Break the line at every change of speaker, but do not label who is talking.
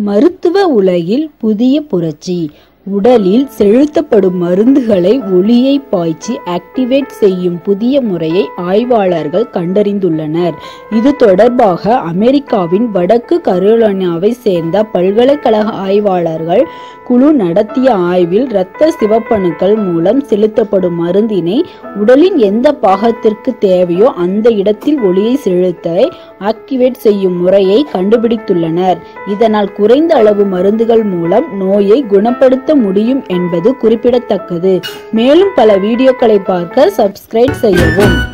மருத்துவ உலகில் புதிய புரட்சி உடலில் செலுத்தப்படும் மருந்துகளை ஒளியை பாய்ச்சி ஆக்டிவேட் செய்யும் புதிய முறையை ஆய்வாளர்கள் கண்டறிந்துள்ளனர் இது தொடர்பாக அமெரிக்காவின் வடக்கு கரோலினாவை சேர்ந்த பல்கலைக்கழக ஆய்வாளர்கள் குழு நடத்திய ஆய்வில் இரத்த சிவப்பணுக்கள் மூலம் செலுத்தப்படும் மருந்தினை உடலின் எந்த பாகத்திற்கு தேவையோ அந்த இடத்தில் ஒளியை செலுத்த ஆக்டிவேட் செய்யும் முறையை கண்டுபிடித்துள்ளனர் இதனால் குறைந்த அளவு மருந்துகள் மூலம் நோயை குணப்படுத்த முடியும் என்பது குறிப்பிடத்தக்கது மேலும் பல வீடியோக்களை பார்க்க சப்ஸ்கிரைப் செய்யவும்